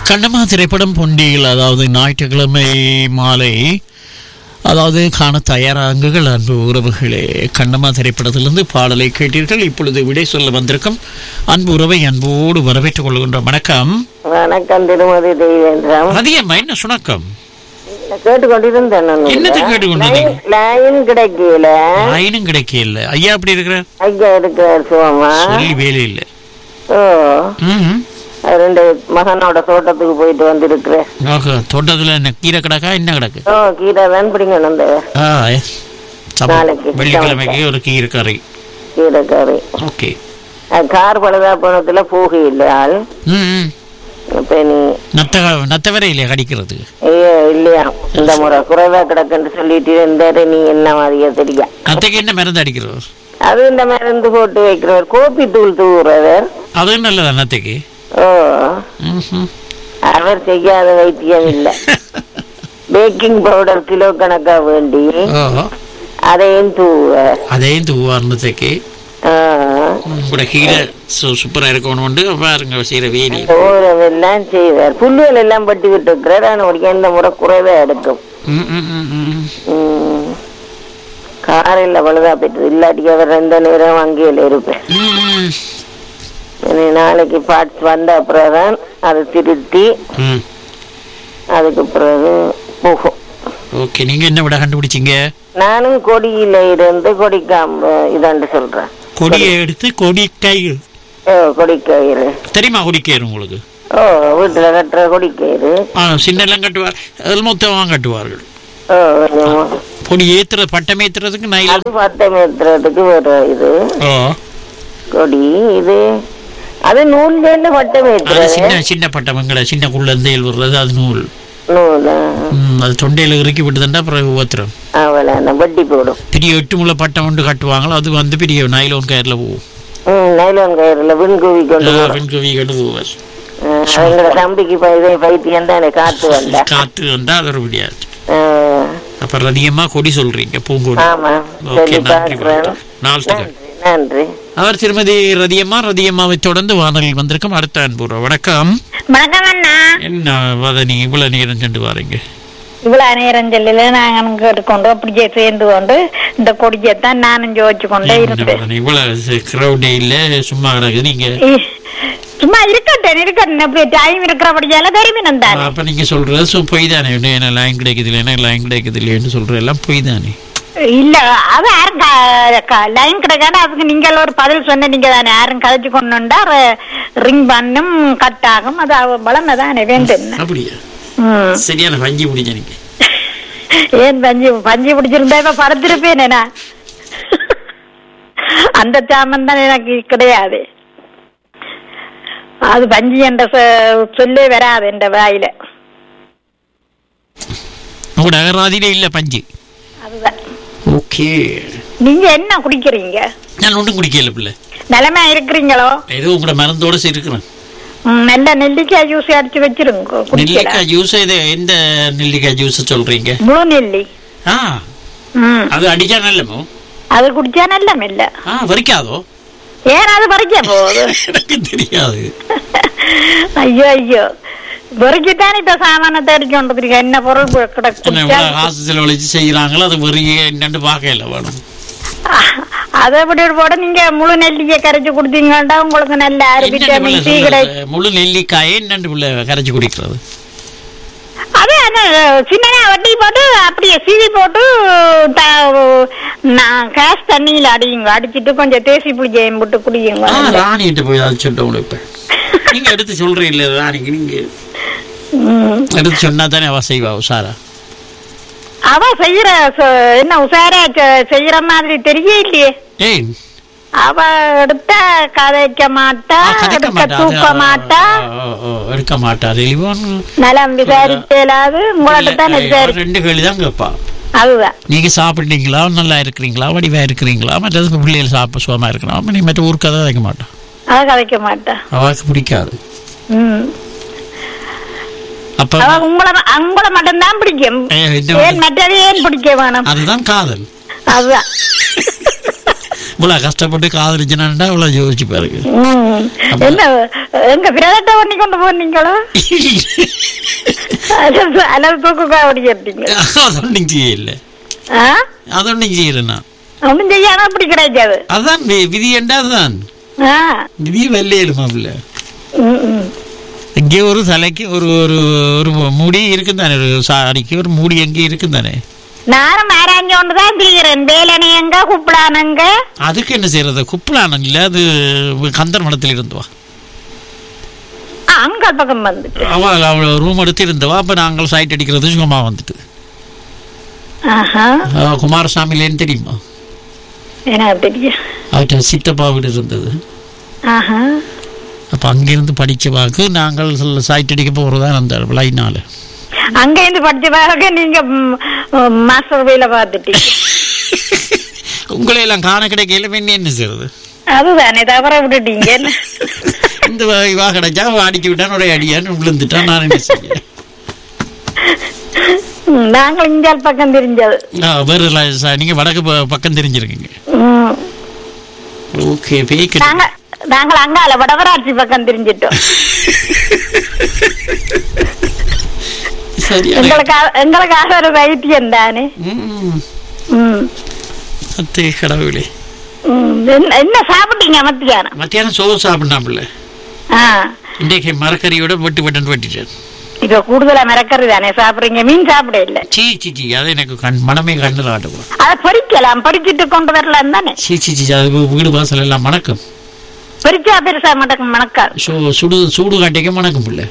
கண்ணம்மா திரைப்படம் பொண்டியில் அதாவது ஞாயிற்றுக்கிழமை மாலை அதாவது காண தயாராகுங்கள் அன்பு உறவுகளே கண்ணம்மா திரைப்படத்திலிருந்து பாடலை கேட்டீர்கள் இப்பொழுது விடை சொல்ல வந்திருக்கும் அன்பு உறவை அன்போடு வரவேற்றுக் கொள்கின்றோம் வணக்கம் வணக்கம் திருமதி தெய்வேந்திரம் அதிகம்மா என்ன சுணக்கம் கேட்டுக்கொண்டிருந்தேன் நான் என்னத்தை கேட்டுக்கொண்டிருந்தீங்க? லைன்- லைன் கிடைக்கல லைனும் கிடைக்கல ஐயா அப்படி இருக்கிற ஐயா இருக்கிறார் சுகமா சொல்லி வேலை இல்லை ஓ ம் அது ரெண்டு மகனோட தோட்டத்துக்கு போயிட்டு வந்திருக்கிறேன் ஓஹோ தோட்டத்தில் என்ன கீரை கிடக்கா என்ன கிடக்கு ஓ கீரை தான் பிடிக்கணும் அந்த ஆ சப்ப- நாளைக்கு வெள்ளிக்கிழமைக்கு ஒரு கீரை கறி கீரை கறி ஓகே அது கார் பழுதா போனதுல போக இல்லை ஆள் ம் ம் இப்ப நீ நத்த நத்த வரை இல்லையா கடிக்கிறதுக்கு ஐயோ இல்லையா இந்த முறை குறைவா கிடக்குன்னு சொல்லிட்டு இருந்தாரு நீ என்ன மாதிரியா தெரியா நத்தைக்கு என்ன மருந்து அடிக்கிறவர் அது இந்த மருந்து போட்டு வைக்கிறவர் கோப்பி தூள் தூவுறவர் அது நல்லதா நத்தைக்கு ஓ ம்ஹும். அவர் செய்யாத வைத்தியம் இல்லை பேக்கிங் பவுடர் கிலோ கணக்கா வேண்டி ஓ அதையும் தூவர் அதையும் தூவார் நத்தைக்கு ஆ. கூட கீரை சு சூப்பராக இருக்கணும்னு பாருங்க செய்கிற வேலி ஓரம் எல்லாம் செய்வார் புல்லுகள் எல்லாம் பட்டி விட்டு இருக்கிறார் ஆனால் எந்த முறை குறைவா எடுக்கும் ம் ம் ம் ம் ம். காரில் பழுதா போயிட்டு இல்லாட்டி அவர் ரெண்டு நேரம் அங்கேயில் இருப்பேன் ம், ம். இனி நாளைக்கு பார்ட்ஸ் வந்த அப்புறம் தான் அதை திருத்தி ம் அதுக்கு பிறகு போகும் ஓகே நீங்கள் என்ன விட கண்டுபிடிச்சிங்க நானும் கொடியில இருந்து கொடிக்காம்பு இதாண்டு சொல்றேன் கொடியை எடுத்து கொடி கயிறு ஓ கொடிக்கயிறு தெரியுமா கொடிக்கயிறு உங்களுக்கு ஓ வீட்டுல கட்டுற கொடிக்கயிறு ஆ சின்னெல்லாம் கட்டுவார் அதில் மொத்தமாக கட்டுவார்கள் ஓ கொஞ்சம் கொடி ஏத்துற பட்டம் ஏத்துறதுக்கு நைல் அது பத்தம் ஏத்துறதுக்கு வேற இது ஓ கொடி இது அது நூல்ல பட்டம் அது ஏத்துறது சின்ன சின்ன பட்டமங்களை சின்ன குள்ளந்தேல் விடுறது அது நூல் நூல் ம், அது தொண்டையில் இறுக்கி விட்டுதுண்டா அப்புறம் ஊத்துறோம் அவளை வட்டி போடும் பெரிய எட்டு முள்ள பட்டம் ஒன்று கட்டுவாங்களோ அது வந்து பெரிய நைலோன் கயிறில் போகும் ம் நைலான் கயிறுல விண்குவி கொண்டு போடும் பெண்கவி கண்டு போவார் எங்களோட தம்பிக்கு ப- இதை பைத்தியம் தான் எனக்கு காத்து வந்தா காற்று வந்தா அது ஒரு முடியாது ஆ, அப்புறம் அதிகமாக கொடி சொல்றீங்க பூங்கொடி ஆமா ஓகே சரி நன்றி பார்க்கிறேன் நாள்கள் நன்றி நன்றி அவர் திருமதி ரதியம்மா ரதியம்மாவை தொடர்ந்து வானொலியில் வந்திருக்கும் அடுத்த அன்புறோம் வணக்கம் வணக்கம் அண்ணா என்ன வதனி இவ்வளவு நேரம் சென்று வாரீங்க இவ்வளவு நேரம் சொல்லல நாங்க கேட்டுக்கொண்டு அப்படியே சேர்ந்து கொண்டு இந்த கொடியத்தான் நானும் ஜோதிச்சு கொண்டே என்ன இருந்தேன் வதனி இவ்வளவு கிரௌடே இல்ல சும்மா கிடக்கு நீங்க இ- சும்மா இருக்கட்டும் இருக்கட்டும் அப்படி டைம் இருக்கிறபடியால தெரிவினம் தானே அப்ப நீங்க சொல்றது சு- பொய் தானே என்ன என்ன லைன் கிடைக்குது இல்லைன்னா லைன் கிடைக்குது இல்லைன்னு சொல்ற எல்லாம் பொய் தானே இல்ல அது யாரும் லைன் கிடைக்காது அதுக்கு நீங்கள் ஒரு பதில் சொன்ன நீங்க தானே யாரும் கதைச்சு கொண்டுண்டா ரிங் பண்ணும் கட் ஆகும் அது அவ பலமை தானே வேண்டும் அப்படியா ம். சரியான வஞ்சி பிடிச்ச நீங்க ஏன் பஞ்சு பஞ்சு பிடிச்சிருந்தா இப்ப படுத்திருப்பேன் நான் அந்த சாமன் தான் எனக்கு கிடையாது அது பஞ்சு என்ற சொ- சொல்லே வராது என்ற வாயில உங்களோட அகராதியில இல்ல பஞ்சு அதுதான் ஓகே நீங்க என்ன குடிக்கிறீங்க நான் ஒன்றும் குடிக்கல பிள்ளை நிலைமை இருக்கிறீங்களோ ஏதோ உங்களோட மருந்தோட இருக்கிறேன் ம், நல்ல நெல்லிக்காய் ஜூஸ் அடிச்சு வச்சிருங்க குடிக்கலாம் நெல்லிக்காய் ஜூஸ் இது எந்த நெல்லிக்காய் ஜூஸ் சொல்றீங்க முழு நெல்லி ஆ ம் அது அடிச்சா நல்லமோ அது குடிச்சா நல்ல மெல்ல ஆ வரிக்காதோ ஏன் அது பறிக்க போகுது எனக்கு தெரியாது ஐயோ ஐயோ வெறுக்கிட்டானே இப்ப சாமானத்தை அடிச்சு என்ன பொருள் என்ன கிடக்கு இவ்வளவு காசு செலவழிச்சு செய்யறாங்களோ அது வெறிய என்னன்னு பார்க்கல வேணும் அதை விட போட நீங்க முழு நெல்லியை கரைச்சு கொடுத்தீங்கன்னா உங்களுக்கு நல்ல ஆறு என்னண்டு பிள்ளை விட்டமின் சி கிடைக்கும் சொல்றது? முழு நெல்லிக்காயை என்னண்டு பிள்ளை கரைச்சு குடிக்கிறது அது அந்த சின்ன வட்டி போட்டு அப்படியே சீவி போட்டு த- நான் கேஸ் தண்ணியில அடியுங்க அடிச்சிட்டு கொஞ்சம் தேசி புளிஜையும் போட்டு குடியுங்க ஆ ராணிகிட்ட போய் அதை சொல்லிட்டு உங்களுக்கு இப்ப நீங்க எடுத்து சொல்றீங்களே ராணிக்கு நீங்க ம். எடுத்து சொன்னா தானே அவ செய்வா உஷாரா அவ செய்யற ச- என்ன உசாரா செ- செய்யற மாதிரி தெரியலையே ஏய் அவ எடுத்த கதைக்க மாட்டா ஆ, கதைக்க எடுக்க மாட்டா தூக்க அது, மாட்டா ஆ, ஆ, ஆ, எடுக்க மாட்டா தெளிவான் நலம் விசாரிக்கலாது உங்கள்ட்ட தான் விசாரி ரெண்டு கேள்வி தான் கேட்பா அதுதான் நீங்க சாப்பிட்டீங்களா நல்லா இருக்கிறீங்களா வடிவா இருக்கிறீங்களா மற்றது பிள்ளைகள் சாப்பிட சுகமா இருக்கலாம் நீ மற்ற ஊருக்கு கதை வைக்க மாட்டான் அவ கதைக்க மாட்டா அவளுக்கு பிடிக்காது ம் அப்ப அவ உங்களை உங்களை மட்டும்தான் பிடிக்கும் ஏ, என்ன ஏன் மற்றது ஏன் பிடிக்க வேணும் அதுதான் காதல் அதுதான் இவ்வளவு கஷ்டப்பட்டு காதலிச்சுனாண்டா இவ்வளவு யோசிச்சு பாருங்க ம். என்ன எங்க பிரதட்ட பண்ணி கொண்டு போனீங்களோ அல்லது அல்லது தூக்குக்கா அப்படி கேட்டீங்க அதொன்னும் செய்யல ஆ அதொன்னும் செய்யறேன் நான் ஒன்றும் செய்யாம அப்படி கிடைக்காது அதான் வி- விதி என்றா அதுதான் ஆ விதி வெள்ளையிடுமாப்ல ம், ம். இங்கே ஒரு தலைக்கு ஒரு ஒரு ஒரு முடி இருக்கும் தானே ஒரு சாரிக்கு ஒரு முடி எங்கே இருக்கும் தானே நானும் ஆராய்ஞ்சு கொண்டு தான் திரிகிறேன் வேலனை எங்க கூப்பிடானங்க அதுக்கு என்ன செய்யறது குப்பலானம் இல்ல அது கந்தர் மடத்தில் இருந்தவா அங்க பக்கம் வந்துட்டு அவ அவள் ரூம் எடுத்து இருந்தவா அப்ப நாங்கள் சைட் அடிக்கிறது சும்மா வந்துட்டு ஆஹா அவ குமாரசாமிலேன்னு தெரியுமா எனக்கு தெரியும் அவர்கிட்ட சித்தப்பா வீடு இருந்தது ஆஹா அப்ப அங்கிருந்து படிச்ச வாக்கு நாங்கள் சைட் அடிக்க போறதா அந்த லைனால அங்க இருந்து படிச்ச பிறகு நீங்க ம், ம், மாஸ்டர் வேலை பார்த்துட்டீங்க உங்களை எல்லாம் காண கிடைக்கல என்ன என்ன செய்யறது அதுதானே தவற விட்டுட்டீங்க என்ன? இந்த வா- இவா கிடைச்சா அவ அடிச்சு விட்டான் ஒரு அடியான்னு விழுந்துட்டான் நான் என்ன செய்ய ம், நாங்கள் இஞ்சால் பக்கம் தெரிஞ்சது ஆ, வேற இல்ல, ச- நீங்க வடக்கு ப- பக்கம் தெரிஞ்சிருக்கீங்க ம். ஓகே பேக்கு நாங்க நாங்கள் அங்கால வடவராட்சி பக்கம் தெரிஞ்சிட்டோம் சரியா எங்களுக்காக எங்களுக்காக ஒரு வைத்தியம் தானே ம் ம். அத்தே கடவுளே ம். என்ன- என்ன சாப்பிட்டீங்க மத்தியானம் மத்தியானம் சோறு சாப்பிடாமல ஆ இன்றைக்கு மரக்கறியோட வெட்டு வெட்டுன்னு வெட்டிட்டேன் இப்ப கூடுதலா மிரக்கறி தானே சாப்பிடுறீங்க மீன் சாப்பிட இல்ல சீ சீ சீ அது எனக்கு கண் மனமே கண்ணில் ஆட்டுவோம் அதை பொரிக்கலாம் பொரிச்சிட்டு கொண்டு வரலாம் தானே சீ சீ சீ அது வீ- வீடு வாசல் எல்லாம் மணக்கும் பொரிச்சா பெருசா மடக்கு மணக்காது சூ சுடு சூடு காட்டிக்க மணக்கும் பிள்ளை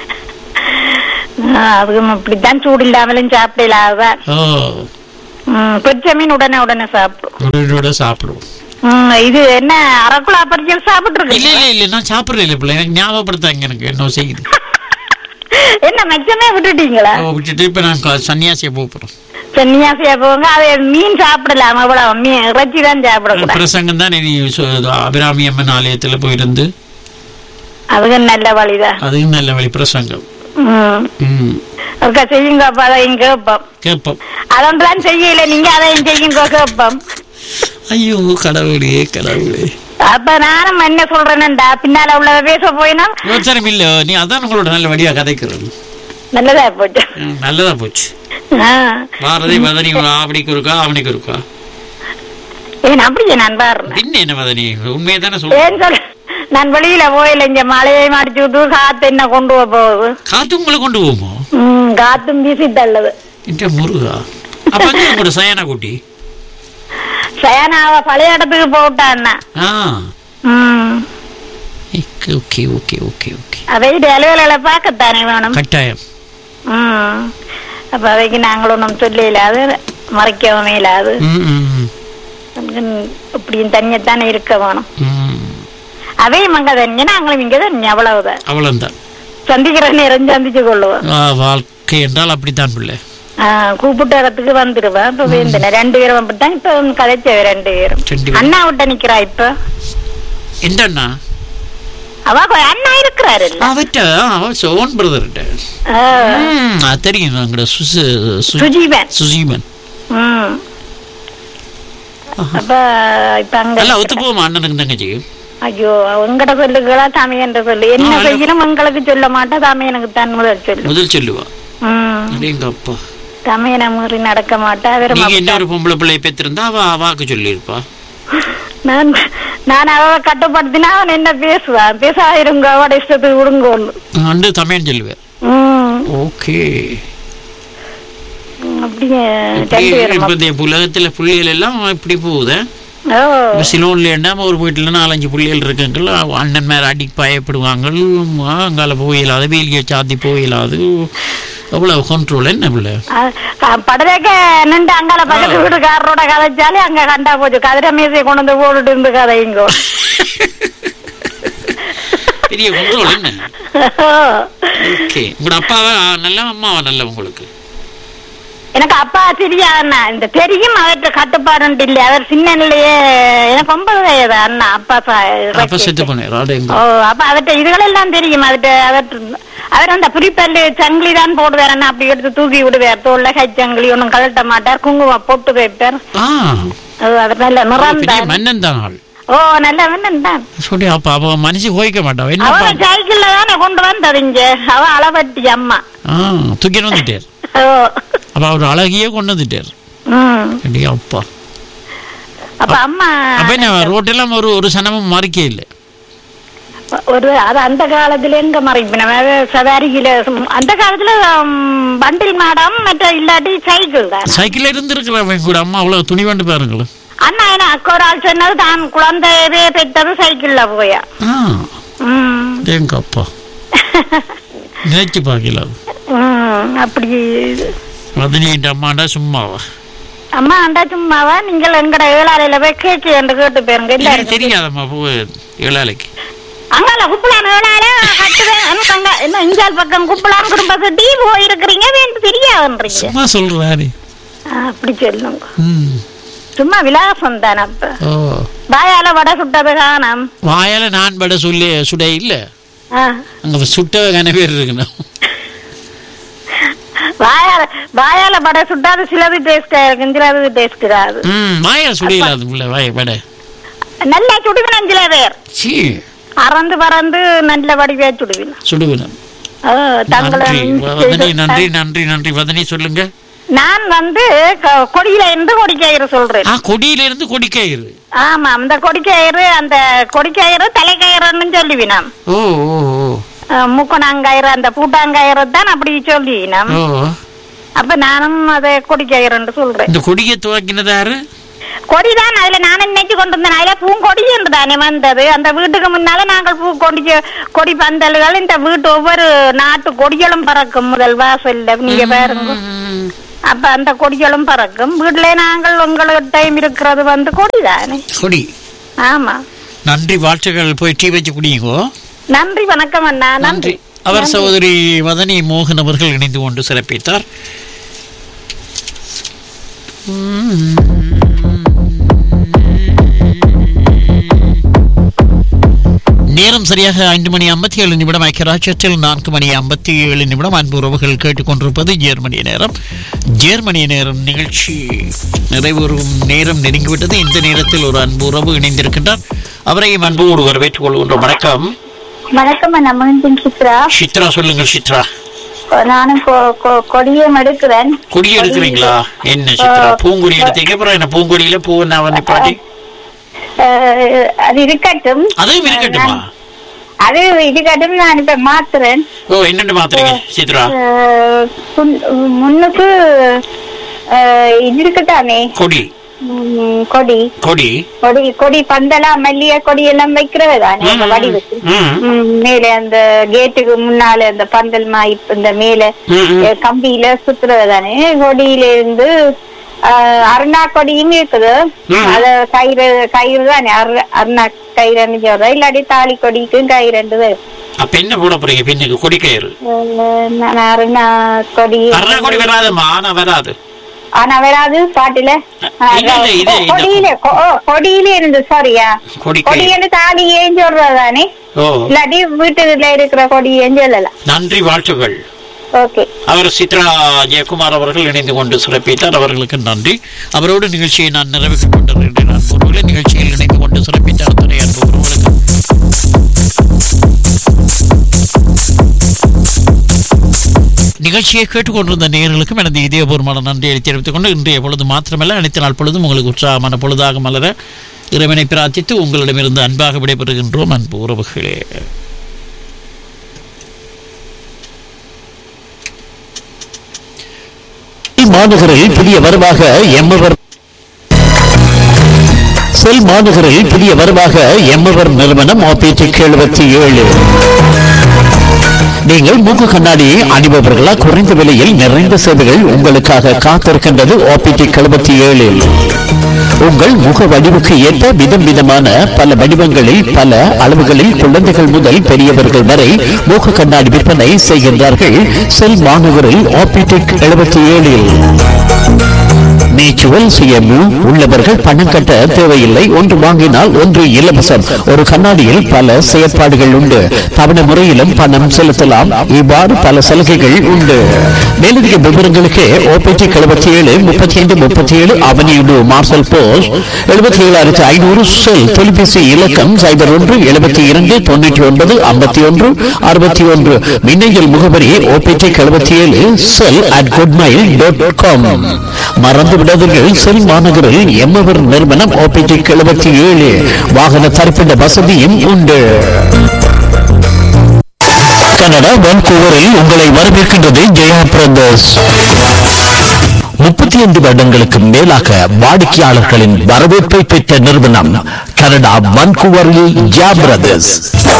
ஆ, அதுவும் இப்படித்தான் சூடு இல்லாமலும் சாப்பிடலாதான் ஓ ம், பொரிச்ச மீன் உடனே உடனே சாப்பிடும் உடனோட சாப்பிடுவோம் ம், இது என்ன அரைக்குழா பொரிச்சல் சாப்பிட்டு இல்ல இருக்கு இல்ல இல்ல நான் சாப்பிடுறேன் இல்ல பிள்ளை எனக்கு ஞாபகப்படுத்தாங்க எனக்கு என்ன செய்யுது என்ன மெச்சமே விட்டுட்டீங்களா ஓ, விட்டுட்டு இப்ப நான் க- சன்னியாசியை போறோம் சன்னியாசியா போங்க அது மீன் சாப்பிடலாம் அவ்வளவு மீன் இறைச்சி தான் சாப்பிடக்கூடாது பிரசங்கம் தான் நீ சொ- அபிராமி அம்மன் ஆலயத்துல போயிருந்து அதுக்கு நல்ல வழிதான் அதுவும் நல்ல வழி பிரசங்கம் ம் ம் அதுக்கா செய்யுங்க அப்ப அதையும் கேட்போம் கேட்போம் அதொன்றான் செய்யல நீங்க அதையும் செய்யுங்க கேட்போம் ஐயோ கடவுளே கடவுளே அப்ப நானும் என்ன சொல்றேன்டா பின்னால உள்ளத பேச போயினா யோசனம் இல்ல நீ அதான் உங்களோட நல்ல வழியா கதைக்கிறது நல்லதா போச்சு ம், நல்லதா போச்சு ஆ. பாரதி மதனி ஆவணிக்கு இருக்கா அவனிக்கு இருக்கா ஏன் அப்படியே நான் பாருறேன் பின்ன என்ன மதனி உண்மையை தானே சொல்ல ஏன் சொல்ல நான் வெளியில போயில இங்க மழையை மாடிச்சு விட்டு காத்து என்ன கொண்டு போக போகுது காத்து உங்களை கொண்டு போகுமோ ம் காத்தும் வீசி தள்ளுது இந்த முருகா அப்ப அங்க உங்களோட சயனா குட்டி சயானாவ பழைய இடத்துக்கு போட்டான்னா ஆ ம் ஓகே ஓகே ஓகே ஓகே அதை அலுவலை பார்க்கத்தானே வேணும் கட்டாயம் ம் அப்ப அதைக்கு நாங்கள் ஒன்றும் சொல்ல இல்லாது மறைக்கவும் இல்லாது ம், ம், ம். இப்படியும் தனியத்தானே இருக்க வேணும் ம். அவையும் அங்க தனியா நாங்களும் இங்க தனியா அவ்வளவுதான் அவ்வளவுதான் சந்திக்கிற நேரம் சந்திச்சு கொள்ளுவோம் ஆ, வாழ்க்கை என்றால் அப்படித்தான் பிள்ளை ஆ, கூப்பிட்ட இடத்துக்கு வந்துடுவேன் இப்ப வேந்தன ரெண்டு பேரும் அப்படித்தான் இப்ப கதைச்சவ ரெண்டு பேரும் ரெண்டு பேரும். அண்ணா விட்ட நிக்கிறா இப்ப எந்த அண்ணா அவ கொ- அண்ணா இருக்கிறாரு இல்ல அவற்ற அவ ஓன் பிரதர்கிட்ட தெரியும் அங்கட சுசு சு- சுஜீவன் சுஜீவன் ம் அப்ப இப்ப அங்க நல்லா ஒத்து போமா அண்ணனுக்கு தங்கச்சி ஐயோ உங்கட சொல்லுகளா தமையன்ற சொல்லு என்ன ஆ, செய்யணும் உங்களுக்கு சொல்ல மாட்டா தமையனுக்கு தான் முதல் சொல்லு முதல் சொல்லுவா ம் எங்க அப்பா தமையனை மீறி நடக்க மாட்டா வெறும் நீங்க என்ன ஒரு பொம்பளை பிள்ளைய பெற்றிருந்தா அவ அவாக்கு சொல்லியிருப்பா நான் நான் அவ கட்டுப்படுத்தினா அவன் என்ன பேசுவான் பேசாயிருங்க அவட இஷ்டத்துக்கு விடுங்கன்னு அண்டு தமிழ் சொல்லுவேன் ம் ஓகே அப்படியே இப்படி ரெண்டு பேரும் இப்ப இந்த உலகத்துல புள்ளிகள் எல்லாம் இப்படி போகுது ஓ இப்ப சிலோன்ல என்ன ஒரு வீட்டுல நாலஞ்சு புள்ளிகள் இருக்குங்கள் அண்ணன் மேல அடி பயப்படுவாங்க அங்கால போயிடாது வேலியை சாத்தி போயிடாது அவ்வளவு கண்ட்ரோல் என்ன பிள்ளை படலேக்க நின்று அங்கால பக்கத்து வீட்டுக்காரரோட கதைச்சாலே அங்க கண்டா போச்சு கதிர மீசையை கொண்டு வந்து போட்டுட்டு இருந்து கதைங்கோ பெரிய கண்ட்ரோல் என்ன ஓகே உங்களோட அப்பாவா நல்ல அம்மாவா நல்ல உங்களுக்கு எனக்கு அப்பா சரியா அண்ணா இந்த தெரியும் அவர்கிட்ட கட்டுப்பாடு இல்ல அவர் சின்ன நிலையே எனக்கு ஒன்பது வயது அண்ணா அப்பா சா- அப்பா இறக்கி செத்து போனேன் ராடேங்க ஓ அப்ப அவர்கிட்ட இதுகளெல்லாம் தெரியும் அவர்கிட்ட அவர் அவர் அந்த புரிப்பல்லு சங்கிலி தான் போடுவார் அண்ணா அப்படி எடுத்து தூக்கி விடுவார் தோல்ல கை சங்கிலி ஒன்றும் கழட்ட மாட்டார் குங்குமம் போட்டு வைப்பார் ஆ ஓ, அது நல்ல நிறம் பெரிய தான் மன்னன் தான் ஆள் ஓ நல்ல மன்னன் தான் சொல்லி அப்ப அவ மனசு கோய்க்க மாட்டான் என்ன அவ பா- சைக்கிள்ல தானே கொண்டு வந்தது இங்க அவ அளவட்டி அம்மா ஆ தூக்கிட்டு வந்துட்டார் ஓ அப்ப அவர் அழகியே கொண்டு வந்துட்டார் ம் அடி அப்பா அப்ப அம்மா அப்ப என்ன ரோட்டெல்லாம் ஒரு ஒரு சனமும் மறிக்க இல்லை ஒரு அது அந்த காலத்துல எங்க மறைப்பின சதாரியில அந்த காலத்துல ம், பண்டில் மாடம் மற்ற இல்லாட்டி சைக்கிள் தான் சைக்கிள்ல இருந்து இருக்கிறவங்க கூட அம்மா அவ்வளவு துணிவண்டு பாருங்களேன் அண்ணா என்ன அக்கா ஒரு ஆள் சொன்னது தான் குழந்தையவே பெற்றது சைக்கிள்ல போயா ஆ ம் எங்க அப்பா நினைச்சு பார்க்கல அது. ம், அப்படி பதினெட்டு அம்மாண்டா சும்மாவா அம்மா அண்டா சும்மாவா நீங்கள் எங்கட ஏழாலையில போய் கேக்கு என்று கேட்டு போயிருங்க எனக்கு எல்லாரும் தெரியாதம்மா பூ ஏழாலைக்கு அங்கால குப்பலான் ஏழால கட்டுவேன் எனக்கு அங்க என்ன இஞ்சால் பக்கம் குப்பலான் குடும்பத்தை டீ போயிருக்கிறீங்க வேண்டு தெரியாதுன்றீங்க சும்மா சொல்றாரு ஆ, அப்படி சொல்லுங்க ம் சும்மா விலாசம் தானே அப்ப ஓ வாயால வடை சுட்டது காணம் வாயால நான் பட சொல்லி சுட இல்ல ஆ. அங்க சுட்டவ கன பேர் இருக்கணும் வாயால வாயால வடை சுட்டாது சிலது டேஸ்டா இருக்கும் சிலது டேஸ்ட் இராது ம் வாயால சுடையில அது உள்ள வாய பட நல்லா சுடுவினம் சில பேர் சீ அறந்து பறந்து நல்ல வடிவே சுடுவினம் சுடுவினம் ஆ, தங்களை நன்றி வதனி நன்றி நன்றி நன்றி வதனி சொல்லுங்க நான் வந்து க- கொடியில இருந்து கொடிக்கயிறு சொல்றேன் ஆ கொடியில இருந்து கொடிக்கயிறு ஆமா அந்த கொடிக்கயிறு அந்த கொடிக்கயிறு தலைக்கயிறுன்னு சொல்லுவினம் ஓ ஓ ஓ மூக்கணாங்கயிறு அந்த பூட்டாங்கயிறு தான் அப்படி சொல்லிவினம் ஓ அப்ப நானும் அதை கொடிக்கயிறுன்னு சொல்றேன் இந்த கொடியை துவக்கினது யாரு கொடிதான் அதுல நானும் நினைச்சு கொண்டு வந்தேன் அதுல பூங்கொடி என்று தானே வந்தது அந்த வீட்டுக்கு முன்னால நாங்கள் பூ கொடி கொடி பந்தல்கள் இந்த வீட்டு ஒவ்வொரு நாட்டு கொடிகளும் பறக்கும் முதல் வாசல்ல நீங்க பாருங்க ம், அப்ப அந்த கொடிகளும் பறக்கும் வீட்டுல நாங்கள் உங்களுக்கு டைம் இருக்கிறது வந்து கொடி தானே கொடி ஆமா நன்றி வாழ்த்துக்கள் போய் டீ வச்சு குடிங்கோ நன்றி வணக்கம் அண்ணா நன்றி நன்றி அவர் சகோதரி வதனி மோகன் அவர்கள் இணைந்து கொண்டு சிறப்பித்தார் நேரம் சரியாக ஐந்து மணி ஐம்பத்தி ஏழு நிமிடம் ஐக்கியராட்சத்தில் நான்கு மணி ஐம்பத்தி ஏழு நிமிடம் அன்பு உறவுகள் கேட்டுக்கொண்டிருப்பது ஜெர்மனிய நேரம் ஜெர்மனிய நேரம் நிகழ்ச்சி நிறைவேறும் நேரம் நெருங்கிவிட்டது இந்த நேரத்தில் ஒரு அன்பு உறவு இணைந்திருக்கின்றார் அவரையும் அன்போடு வரவேற்றுக் கொள்கின்றோம் வணக்கம் வணக்கம் நான் மகன் சித்ரா சித்ரா சொல்லுங்கள் சித்ரா நானும் கொ- கொ- கொடியம் எடுக்கிறேன் கொடி எடுக்கிறீங்களா என்ன சித்ரா பூங்கொடி எடுத்தீங்க அப்புறம் என்ன பூங்கொடியில பூ நான் நிப்பாட்டி அஹ், அது இருக்கட்டும் அதுவும் இருக்கட்டுமா அது இருக்கட்டும் நான் இப்ப மாத்துறேன் ஓ என்னென்ன மாத்துறீங்க சித்ரா அஹ், புன்- முன்னுக்கு அஹ், இது இருக்குதானே கொடி உம், கொடி கொடி கொடி கொடி பந்தலா மல்லிகை கொடி எல்லாம் வைக்கிறது தானே ம், வடிவத்து ம். ம், மேலே அந்த கேட்டுக்கு முன்னால அந்த பந்தல் மா இப்ப இந்த மேல ம், ம். அஹ், கம்பியில சுத்துறது தானே கொடியில இருந்து அஹ், அருணா கொடியும் இருக்குது ம். அத கயிறு கயிறு தானே அரு- அருணா கயிறுன்னு சொல்றேன் இல்லாட்டி தாலி கொடிக்கும் கயிறு ரெண்டு தான் இருக்கு. அப்ப என்ன போட போறீங்க பின்னுக்கு கொடி கயிறு அஹ், நான் அருணா கொடி அருணா கொடி வராதுமா ஆனா வராது ஆனா வராது பாட்டுல இல்ல, இல்ல, இது- இது- கொடியில கொ- ஓ, கொடியில இருந்து சாரியா கொடி கொடி கயிறு என்று தாலி ஏன் சொல்றதானே ஓ இல்லாட்டி வீட்டுல இருக்கிற கொடி ஏன் சொல்லலாம் நன்றி வாழ்த்துக்கள் ஓகே அவர் சித்ரா ஜெயக்குமார் அவர்கள் இணைந்து கொண்டு சிறப்பித்தார் அவர்களுக்கு நன்றி அவரோடு நிகழ்ச்சியை நான் நிறைவேற்றிக் கொண்டிருக்கிறேன் நான் ஒருவேளை நிகழ்ச்சியில் இணைந்து கொண்டு சிறப்பித்த அத்தனை அன்பு உறவுகளுக்கு நிகழ்ச்சியை கேட்டுக்கொண்டிருந்த நேயர்களுக்கும் எனது இதயபூர்வமான நன்றியை தெரிவித்துக் கொண்டு இன்றைய பொழுது மாத்திரமல்ல அனைத்து நாள் பொழுதும் உங்களுக்கு உற்சாகமான பொழுதாக மலர இறைவனை பிரார்த்தித்து உங்களிடமிருந்து அன்பாக விடைபெறுகின்றோம் அன்பு உறவுகளே மாநகரில் புதிய வரவாக எம்மவர் செல் மாநகரில் புதிய வரவாக எம்மவர் நிறுவனம் ஆபிடிக் எழுபத்தி ஏழு நீங்கள் மூக்கு கண்ணாடி அணிபவர்களா குறைந்த விலையில் நிறைந்த சேவைகள் உங்களுக்காக காத்திருக்கின்றது ஆபிடிக் எழுபத்தி ஏழில் உங்கள் முக வடிவுக்கு ஏற்ப விதம் விதமான பல வடிவங்களில் பல அளவுகளில் குழந்தைகள் முதல் பெரியவர்கள் வரை மூக்கு கண்ணாடி விற்பனை செய்கின்றார்கள் செல் மாநகரில் ஆபிடிக் எழுபத்தி ஏழில் மியூச்சுவல் சிஎம்யூ உள்ளவர்கள் பணம் கட்ட தேவையில்லை ஒன்று வாங்கினால் ஒன்று இலவசம் ஒரு கண்ணாடியில் பல செயற்பாடுகள் உண்டு தவணை முறையிலும் பணம் செலுத்தலாம் இவ்வாறு பல சலுகைகள் உண்டு மேலதிக விவரங்களுக்கு ஓபிடி எழுபத்தி ஏழு முப்பத்தி ஐந்து முப்பத்தி ஏழு அவனியுடு மார்சல் போஸ்ட் எழுபத்தி ஏழாயிரத்தி ஐநூறு செல் தொலைபேசி இலக்கம் சைபர் ஒன்று எழுபத்தி இரண்டு தொண்ணூற்றி ஒன்பது ஐம்பத்தி ஒன்று அறுபத்தி ஒன்று மின்னஞ்சல் முகவரி ஓபிடி எழுபத்தி ஏழு cell at good mail dot com மறந்து விடாதீர்கள் செல் மாநகரில் எம்மவர் நிறுவனம் ஓபிடி எழுபத்தி ஏழு வாகன தரிப்பிட வசதியும் உண்டு கனடா வான்கூவரில் உங்களை வரவேற்கின்றது ஜெயா பிரதர்ஸ் முப்பத்தி ஐந்து வருடங்களுக்கு மேலாக வாடிக்கையாளர்களின் வரவேற்பை பெற்ற நிறுவனம் கனடா வான்கூவரில் ஜெயா பிரதர்ஸ்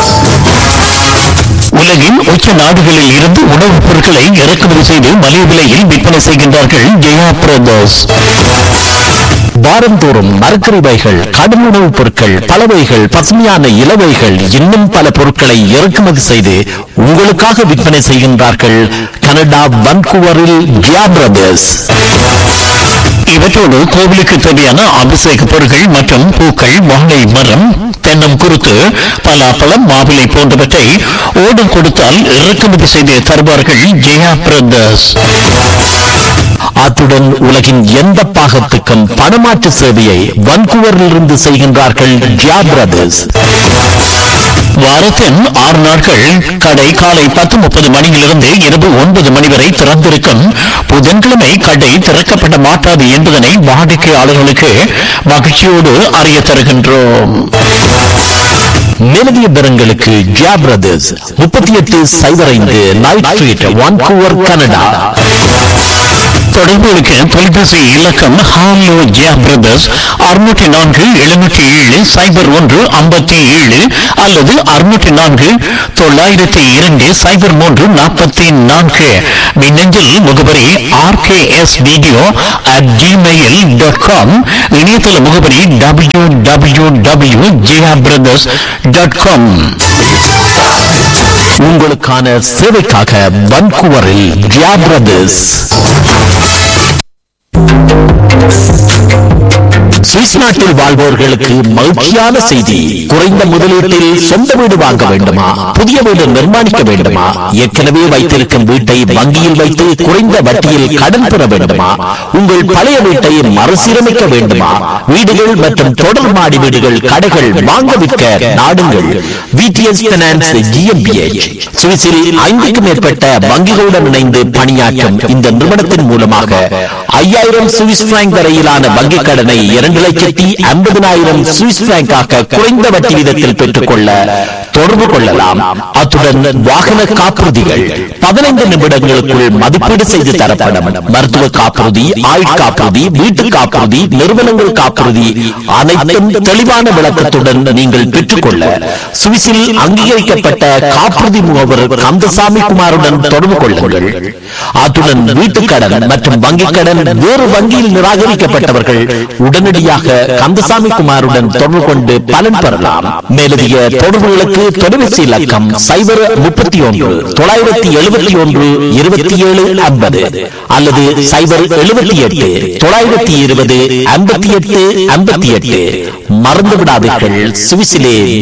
உலகின் உச்ச நாடுகளில் இருந்து உணவுப் பொருட்களை இறக்குமதி செய்து மலிவு விலையில் விற்பனை செய்கின்றார்கள் ஜெயா பிரதர்ஸ் வாரந்தோறும் மரக்கறிவைகள் கடும் உணவுப் பொருட்கள் பலவைகள் பசுமையான இலவைகள் இன்னும் பல பொருட்களை இறக்குமதி செய்து உங்களுக்காக விற்பனை செய்கின்றார்கள் கனடா வன்கூவரில் ஜியா பிரதர்ஸ் இவற்றோடு கோவிலுக்கு தேவையான அபிஷேக பொருட்கள் மற்றும் பூக்கள் வாழை மரம் தென்னம் குருத்து பலாப்பழம் மாவிலை போன்றவற்றை ஓடம் கொடுத்தால் இறக்குமதி செய்து தருவார்கள் ஜெயா பிரதர்ஸ் அத்துடன் உலகின் எந்த பாகத்துக்கும் பணமாற்று சேவையை வன்கூவரிலிருந்து செய்கின்றார்கள் ஜியா பிரதர்ஸ் வாரத்தின் ஆறு நாட்கள் கடை காலை பத்து முப்பது மணியிலிருந்து இரவு ஒன்பது மணி வரை திறந்திருக்கும் புதன்கிழமை கடை திறக்கப்பட மாட்டாது என்பதனை வாடிக்கையாளர்களுக்கு மகிழ்ச்சியோடு அறிய தருகின்றோம் மேலதிக விவரங்களுக்கு ஜியா பிரதர்ஸ் முப்பத்தி எட்டு சைபர் ஐந்து நைட் ஸ்ட்ரீட் வான்கூவர் கனடா தொடர்புகளுக்கு தொலைபேசி இலக்கம் ஹாலோ ஜியா பிரதர்ஸ் அறுநூற்றி நான்கு எழுநூற்றி ஏழு சைபர் ஒன்று ஐம்பத்தி ஏழு அல்லது அறுநூற்றி நான்கு தொள்ளாயிரத்தி இரண்டு சைபர் மூன்று நாற்பத்தி நான்கு மின்னஞ்சல் முகவரி RKS video at Gmail dot com இணையதள முகவரி W W W Jia brothers dot com உங்களுக்கான சேவைக்காக வன்கூவரில் ஜியா பிரதர்ஸ் சுவிஸ் நாட்டில் வாழ்வோர்களுக்கு மகிழ்ச்சியான செய்தி குறைந்த முதலீட்டில் சொந்த வீடு வாங்க வேண்டுமா புதிய வீடு நிர்மாணிக்க வேண்டுமா ஏற்கனவே வைத்திருக்கும் வீட்டை வங்கியில் வைத்து குறைந்த வட்டியில் கடன் பெற வேண்டுமா உங்கள் பழைய வீட்டை மறுசீரமைக்க வேண்டுமா வீடுகள் மற்றும் தொடர் மாடி வீடுகள் கடைகள் வாங்க விற்க நாடுங்கள் விடிஎஸ் பினான்ஸ் ஜிஎம்பிஎச் சுவிஸில் ஐந்துக்கும் மேற்பட்ட வங்கிகளுடன் இணைந்து பணியாற்றும் இந்த நிறுவனத்தின் மூலமாக ஐயாயிரம் சுவிஸ் பிராங்க் வரையிலான வங்கிக் கடனை இரண்டு லட்சத்தி ஐம்பதினாயிரம் சுவிஸ் பிராங்காக குறைந்த வட்டி வீதத்தில் பெற்றுக்கொள்ள தொடர்பு கொள்ளலாம் அத்துடன் வாகன காப்புறுதிகள் பதினைந்து நிமிடங்களுக்குள் மதிப்பீடு செய்து தரப்படும் மருத்துவ காப்புறுதி ஆயுள் காப்புறுதி வீட்டு காப்புறுதி நிறுவனங்கள் காப்புறுதி அனைத்தும் தெளிவான விளக்கத்துடன் நீங்கள் பெற்றுக்கொள்ள சுவிஸில் அங்கீகரிக்கப்பட்ட காப்புறுதி முகவர் கந்தசாமி குமாருடன் தொடர்பு கொள்ளுங்கள் அத்துடன் வீட்டுக் கடன் மற்றும் வங்கிக் கடன் வேறு வங்கியில் நிராகரிக்கப்பட்டவர்கள் உடனடியாக கந்தசாமி குமாருடன் தொடர்பு கொண்டு பலன் பெறலாம் மேலதிக தொடர்புகளுக்கு தொலைபேசி இலக்கம் சைபர் முப்பத்தி ஒன்று தொள்ளாயிரத்தி எழுபத்தி ஒன்று இருபத்தி ஏழு ஐம்பது அல்லது சைபர் எழுபத்தி எட்டு தொள்ளாயிரத்தி இருபது ஐம்பத்தி எட்டு ஐம்பத்தி எட்டு மறந்து விடாதீர்கள் சுவிசிலே